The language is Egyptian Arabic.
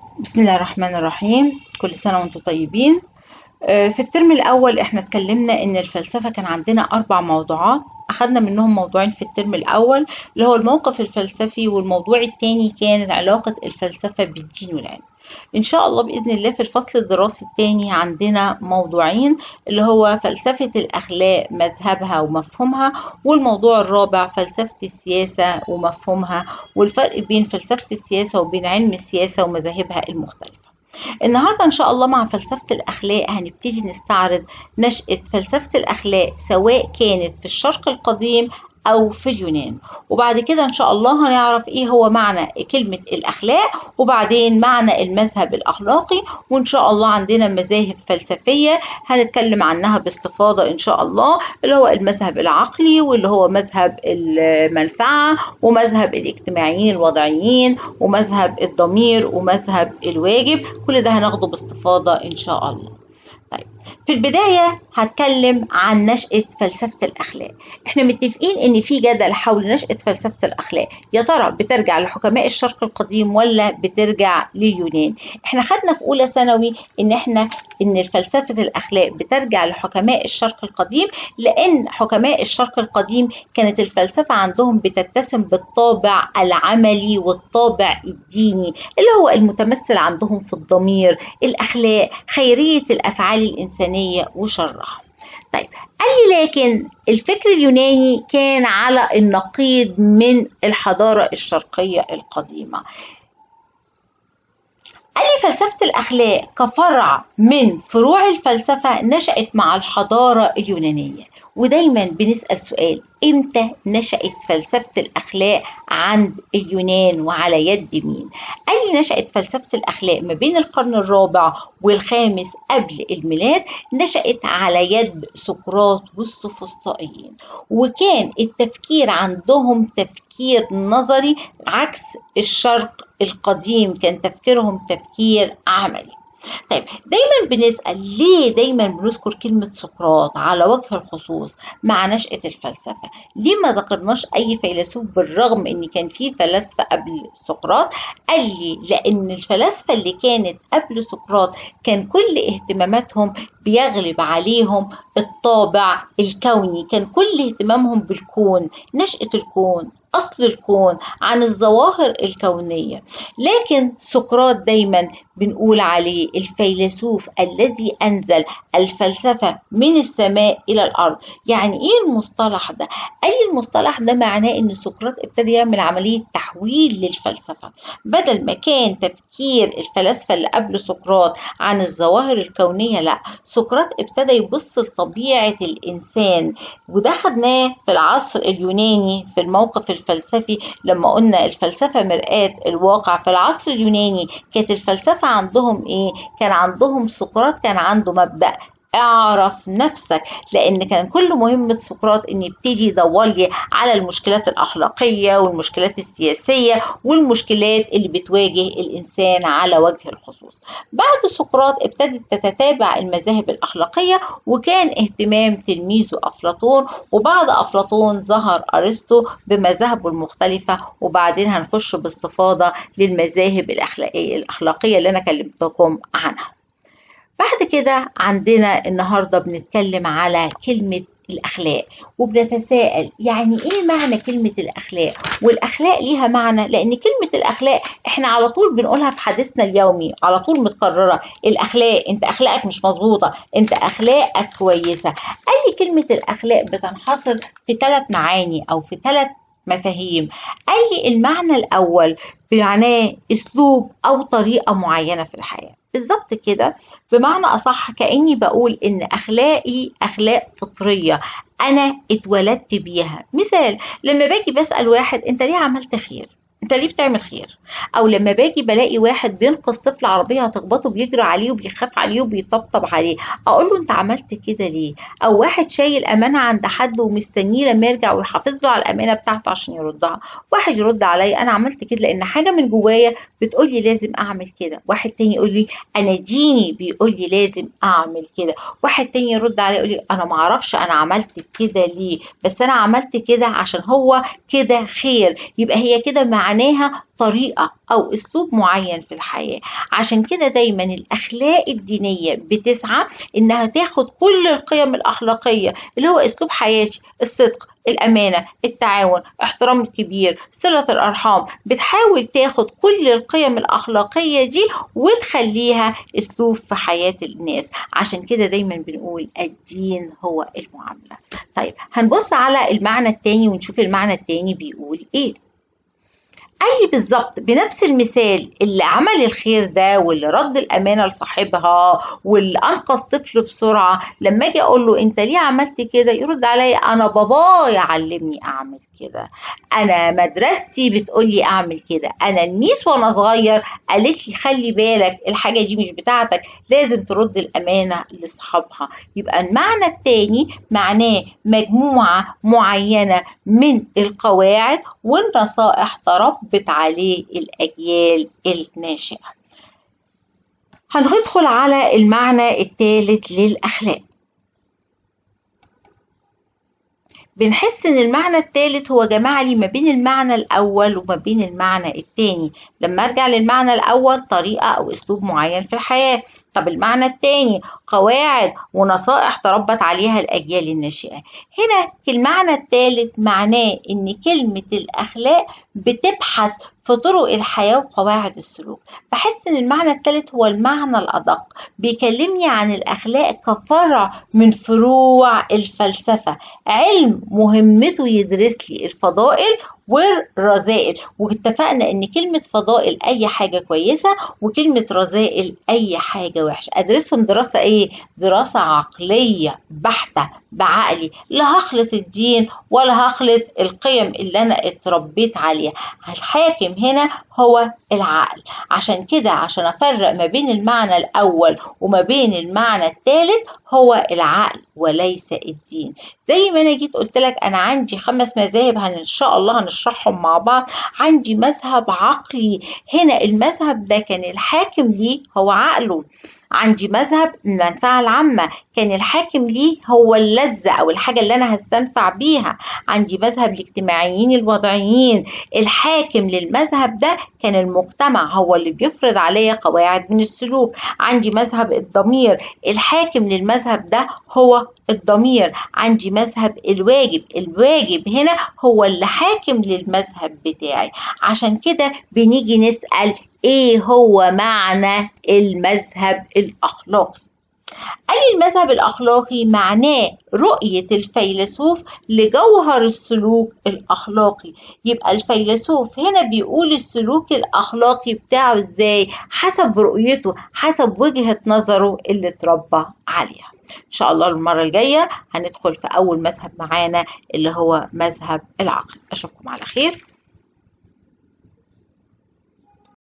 بسم الله الرحمن الرحيم كل سنة وانتم طيبين آه، في الترم الأول احنا اتكلمنا ان الفلسفة كان عندنا أربع موضوعات أخدنا منهم موضوعين في الترم الأول اللي هو الموقف الفلسفي والموضوع التاني كانت علاقة الفلسفة بالدين والعلم إن شاء الله بإذن الله في الفصل الدراسي التاني عندنا موضوعين اللي هو فلسفة الأخلاق مذهبها ومفهومها والموضوع الرابع فلسفة السياسة ومفهومها والفرق بين فلسفة السياسة وبين علم السياسة ومذاهبها المختلفة النهارده ان شاء الله مع فلسفه الاخلاق هنبتدي نستعرض نشاه فلسفه الاخلاق سواء كانت في الشرق القديم او في اليونان وبعد كده ان شاء الله هنعرف ايه هو معنى كلمه الاخلاق وبعدين معنى المذهب الاخلاقي وان شاء الله عندنا مذاهب فلسفيه هنتكلم عنها باستفاضه ان شاء الله اللي هو المذهب العقلي واللي هو مذهب المنفعه ومذهب الاجتماعيين الوضعيين ومذهب الضمير ومذهب الواجب كل ده هناخده باستفاضه ان شاء الله طيب في البداية هتكلم عن نشأة فلسفة الأخلاق احنا متفقين ان في جدل حول نشأة فلسفة الأخلاق يا ترى بترجع لحكماء الشرق القديم ولا بترجع لليونان احنا خدنا في أولى ثانوي ان احنا ان فلسفة الأخلاق بترجع لحكماء الشرق القديم لأن حكماء الشرق القديم كانت الفلسفة عندهم بتتسم بالطابع العملي والطابع الديني اللي هو المتمثل عندهم في الضمير الأخلاق خيرية الأفعال الإنسانية وشرها طيب قال لي لكن الفكر اليوناني كان على النقيض من الحضارة الشرقية القديمة قال لي فلسفة الأخلاق كفرع من فروع الفلسفة نشأت مع الحضارة اليونانية ودايما بنسأل سؤال امتى نشأت فلسفة الأخلاق عند اليونان وعلى يد مين؟ أي نشأت فلسفة الأخلاق ما بين القرن الرابع والخامس قبل الميلاد نشأت على يد سقراط والسفسطائيين وكان التفكير عندهم تفكير نظري عكس الشرق القديم كان تفكيرهم تفكير عملي طيب دايما بنسأل ليه دايما بنذكر كلمة سقراط على وجه الخصوص مع نشأة الفلسفة ليه ما ذكرناش أي فيلسوف بالرغم إن كان في فلاسفة قبل سقراط قال لي لأن الفلاسفة اللي كانت قبل سقراط كان كل اهتماماتهم بيغلب عليهم الطابع الكوني كان كل اهتمامهم بالكون نشأة الكون أصل الكون عن الظواهر الكونية لكن سقراط دايما بنقول عليه الفيلسوف الذي أنزل الفلسفة من السماء إلى الأرض يعني إيه المصطلح ده؟ أي المصطلح ده معناه إن سقراط ابتدى يعمل عملية تحويل للفلسفة بدل ما كان تفكير الفلاسفة اللي قبل سقراط عن الظواهر الكونية لا سقراط ابتدى يبص لطبيعة الإنسان وده خدناه في العصر اليوناني في الموقف الفلسفي لما قلنا الفلسفة مرآة الواقع في العصر اليوناني كانت الفلسفة عندهم ايه كان عندهم سقراط كان عنده مبدأ اعرف نفسك لان كان كل مهمة سقراط ان يبتدي يدور لي على المشكلات الاخلاقية والمشكلات السياسية والمشكلات اللي بتواجه الانسان على وجه الخصوص بعد سقراط ابتدت تتتابع المذاهب الاخلاقية وكان اهتمام تلميذه افلاطون وبعد افلاطون ظهر ارسطو بمذاهبه المختلفة وبعدين هنخش باستفاضة للمذاهب الاخلاقية الاخلاقية اللي انا كلمتكم عنها بعد كده عندنا النهارده بنتكلم على كلمة الأخلاق وبنتساءل يعني إيه معنى كلمة الأخلاق والأخلاق ليها معنى لأن كلمة الأخلاق إحنا على طول بنقولها في حديثنا اليومي على طول متكررة الأخلاق أنت أخلاقك مش مظبوطة أنت أخلاقك كويسة أي كلمة الأخلاق بتنحصر في ثلاث معاني أو في ثلاث مفاهيم أي المعنى الأول بمعناه أسلوب أو طريقة معينة في الحياة بالظبط كده بمعنى أصح كأني بقول إن أخلاقي أخلاق فطرية أنا اتولدت بيها مثال لما باجي بسأل واحد أنت ليه عملت خير انت ليه بتعمل خير او لما باجي بلاقي واحد بينقذ طفل عربيه هتخبطه بيجري عليه وبيخاف عليه وبيطبطب عليه اقول له انت عملت كده ليه او واحد شايل امانه عند حد ومستنيه لما يرجع ويحافظ له على الامانه بتاعته عشان يردها واحد يرد عليا انا عملت كده لان حاجه من جوايا بتقول لي لازم اعمل كده واحد تاني يقول لي انا ديني بيقول لي لازم اعمل كده واحد تاني يرد عليا يقول لي انا ما اعرفش انا عملت كده ليه بس انا عملت كده عشان هو كده خير يبقى هي كده مع معناها طريقة أو أسلوب معين في الحياة عشان كده دايما الأخلاق الدينية بتسعى إنها تاخد كل القيم الأخلاقية اللي هو أسلوب حياتي الصدق الأمانة التعاون احترام الكبير صلة الأرحام بتحاول تاخد كل القيم الأخلاقية دي وتخليها أسلوب في حياة الناس عشان كده دايما بنقول الدين هو المعاملة طيب هنبص على المعنى التاني ونشوف المعنى التاني بيقول إيه أي بالظبط بنفس المثال اللي عمل الخير ده واللي رد الأمانة لصاحبها واللي أنقذ طفل بسرعة لما أجي أقول له أنت ليه عملت كده يرد عليا أنا بابايا علمني أعمل كده أنا مدرستي بتقولي أعمل كده أنا الميس وأنا صغير قالت لي خلي بالك الحاجة دي مش بتاعتك لازم ترد الأمانة لأصحابها يبقى المعنى التاني معناه مجموعة معينة من القواعد والنصائح تربت عليه الأجيال الناشئة هندخل على المعنى الثالث للأخلاق بنحس ان المعنى الثالث هو جمع لي ما بين المعنى الاول وما بين المعنى الثاني لما ارجع للمعنى الاول طريقه او اسلوب معين في الحياه طب المعنى الثاني قواعد ونصائح تربت عليها الاجيال الناشئه هنا المعنى الثالث معناه ان كلمه الاخلاق بتبحث في طرق الحياة وقواعد السلوك بحس ان المعنى الثالث هو المعنى الأدق بيكلمني عن الأخلاق كفرع من فروع الفلسفة علم مهمته يدرس لي الفضائل والرذائل واتفقنا ان كلمة فضائل اي حاجة كويسة وكلمة رذائل اي حاجة وحشة ادرسهم دراسة ايه دراسة عقلية بحتة بعقلي لا هخلط الدين ولا هخلط القيم اللي انا اتربيت عليها الحاكم هنا هو العقل عشان كده عشان افرق ما بين المعنى الاول وما بين المعنى الثالث هو العقل وليس الدين زي ما انا جيت قلت لك انا عندي خمس مذاهب ان شاء الله هنشرحهم مع بعض عندي مذهب عقلي هنا المذهب ده كان الحاكم ليه هو عقله عندي مذهب المنفعة العامة كان الحاكم ليه هو اللذة أو الحاجة اللي أنا هستنفع بيها عندي مذهب الاجتماعيين الوضعيين الحاكم للمذهب ده كان المجتمع هو اللي بيفرض عليا قواعد من السلوك عندي مذهب الضمير الحاكم للمذهب ده هو الضمير عندي مذهب الواجب الواجب هنا هو اللي حاكم للمذهب بتاعي عشان كده بنيجي نسأل ايه هو معنى المذهب الاخلاقي قال المذهب الأخلاقي معناه رؤية الفيلسوف لجوهر السلوك الأخلاقي يبقى الفيلسوف هنا بيقول السلوك الأخلاقي بتاعه إزاي حسب رؤيته حسب وجهة نظره اللي اتربى عليها إن شاء الله المرة الجاية هندخل في أول مذهب معانا اللي هو مذهب العقل أشوفكم على خير